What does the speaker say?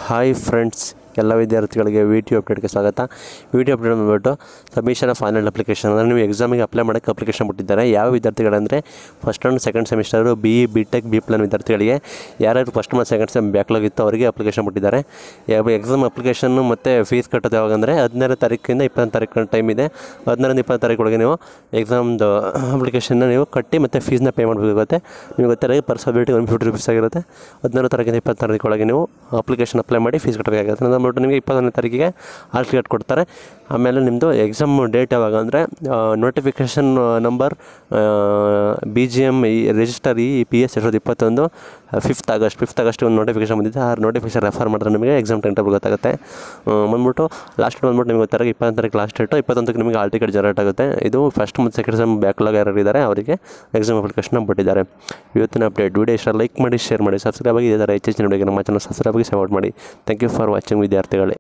hi friends ಎಲ್ಲ ವಿದ್ಯಾರ್ಥಿಗಳಿಗೆ V T ಅಪ್ಡೇಟ್ಗೆ ಸ್ವಾಗತ ವಿ ಟಿ ಅಪ್ಡೇಟ್ ಬಂದ್ಬಿಟ್ಟು ಸಬ್ಮಿಷನ್ ಆಫ್ ಫೈನಲ್ ಅಪ್ಲಿಕೇಶನ್ ಅಂದರೆ ನೀವು ಎಕ್ಸಾಮಿಗೆ ಅಪ್ಲೈ ಮಾಡೋಕ್ಕೆ ಅಪ್ಲಿಕೇಶನ್ ಬಿಟ್ಟಿದ್ದಾರೆ ಯಾವ ವಿದ್ಯಾರ್ಥಿಗಳಂದರೆ first and second semester B E B tech B plan ವಿದ್ಯಾರ್ಥಿಗಳಿಗೆ ಯಾರ್ಯಾರು ಫಸ್ಟ್ ಮತ್ತು ಸೆಕೆಂಡ್ ಸೆಮ್ ಬ್ಯಾಕ್ಲಾಗ್ ಇತ್ತು ಅವರಿಗೆ ಅಪ್ಲಿಕೇಶನ್ ಬಿಟ್ಟಿದ್ದಾರೆ ಯಾವ ಎಕ್ಸಾಮ್ ಅಪ್ಲಿಕೇಶನ್ನು ಮತ್ತು ಫೀಸ್ ಕಟ್ಟೋದು ಯಾವಾಗ ಅಂದರೆ ಹದಿನಾರು ತಾರೀಕಿಂದ ಇಪ್ಪತ್ತು ತಾರೀಕು ಟೈಮ್ ಇದೆ ಹದಿನಾರಿಂದ ಇಪ್ಪತ್ತು ತಾರೀಕೊಳಗೆ ನೀವು ಎಕ್ಸಾಮ್ದು ಅಪ್ಲಿಕೇಶನ್ನ ನೀವು ಕಟ್ಟಿ ಮತ್ತು ಫೀಸ್ನ ಪೇ ಮಾಡಬೇಕಾಗುತ್ತೆ ನಿಮಗೆ ಗೊತ್ತಿರೋ ಪರ್ ಸಬ್ಜೆಕ್ಟಿಗೆ ಒನ್ ಫಿಫ್ಟಿ ರುಪೀಸ್ ಆಗಿರುತ್ತೆ ಹದಿನಾರು ತಾರೀಕಿಂದ ಇಪ್ಪತ್ತು ತಾರೀಕೊಳಗೆ ನೀವು ಅಪ್ಲಿಕೇಶನ್ ಅಪ್ಲೈ ಮಾಡಿ ಫೀಸ್ ಕಟ್ಟಬೇಕಾಗುತ್ತೆ ಅದು ಅಂದ್ಬಿಟ್ಟು ನಿಮಗೆ ಇಪ್ಪತ್ತೊಂದನೇ ತಾರೀಕಿಗೆ ಹಾಲ್ ಟಿಕೆಟ್ ಕೊಡ್ತಾರೆ ಆಮೇಲೆ ನಿಮ್ಮದು ಎಕ್ಸಾಮ್ ಡೇಟ್ ಯಾವಾಗ ಅಂದರೆ notification number B G M E register E P S ಎರಡು ಸಾವಿರದ ಇಪ್ಪತ್ತೊಂದು ಫಿಫ್ತ್ ಆಗಸ್ಟ್ ಫಿಫ್ತ್ ಆಗಸ್ಟ್ ಒಂದು ನೋಟಿಫಿಕೇಶನ್ ಬಂದಿದೆ ಆ ನೋಟಿಫಿಕೇಶನ್ ರೆಫರ್ ಮಾಡಿದ್ರೆ ನಿಮಗೆ ಎಕ್ಸಾಮ್ ಟೈಮ್ ಟೇಬಲ್ ಗೊತ್ತಾಗುತ್ತೆ ಆ, ಬಂದ್ಬಿಟ್ಟು ಲಾಸ್ಟ್ ಬಂದ್ಬಿಟ್ಟು ನಿಮಗೆ ಗೊತ್ತಾಗ ಇಪ್ಪತ್ತೊಂದು ತಾರೀಕು ಲಾಸ್ಟ್ ಡೇಟು ಇಪ್ಪತ್ತೊಂದಕ್ಕೆ ನಿಮಗೆ ಹಾಲ್ ಟಿಕೆಟ್ ಜನರೇಟ್ ಆಗುತ್ತೆ ಇದು ಫಸ್ಟ್ ಮತ್ತು ಸೆಕೆಂಡ್ ಸೆಮ್ ಬ್ಯಾಕ್ಲಾಗ್ ಯಾರು ಇದ್ದಾರೆ ಅವರಿಗೆ ಎಕ್ಸಾಮ್ ಅಪ್ಲಿಕೇಶನ್ ಬಿಟ್ಟಿದ್ದಾರೆ ಇವತ್ತಿನ ಅಪ್ಡೇಟ್ ವಿಡಿಯೋ ಇಷ್ಟ ಲೈಕ್ ಮಾಡಿ ಶೇರ್ ಮಾಡಿ ಸಬ್ಸ್ಕ್ರೈಬ್ ಆಗಿ ಇದೇ ಥರ ಹೆಚ್ಚಿನ ವಿಡಿಯೋಗೆ ನಮ್ಮ ಚಾನಲ್ ಸಬ್ಸ್ಕ್ರೈಬ್ ಆಗಿ ಸಪೋರ್ಟ್ ಮಾಡಿ ಥ್ಯಾಂಕ್ ಯು ಫಾರ್ ವಾಚಿಂಗ್ ವಿದ್ಯಾರ್ಥಿಗಳೇ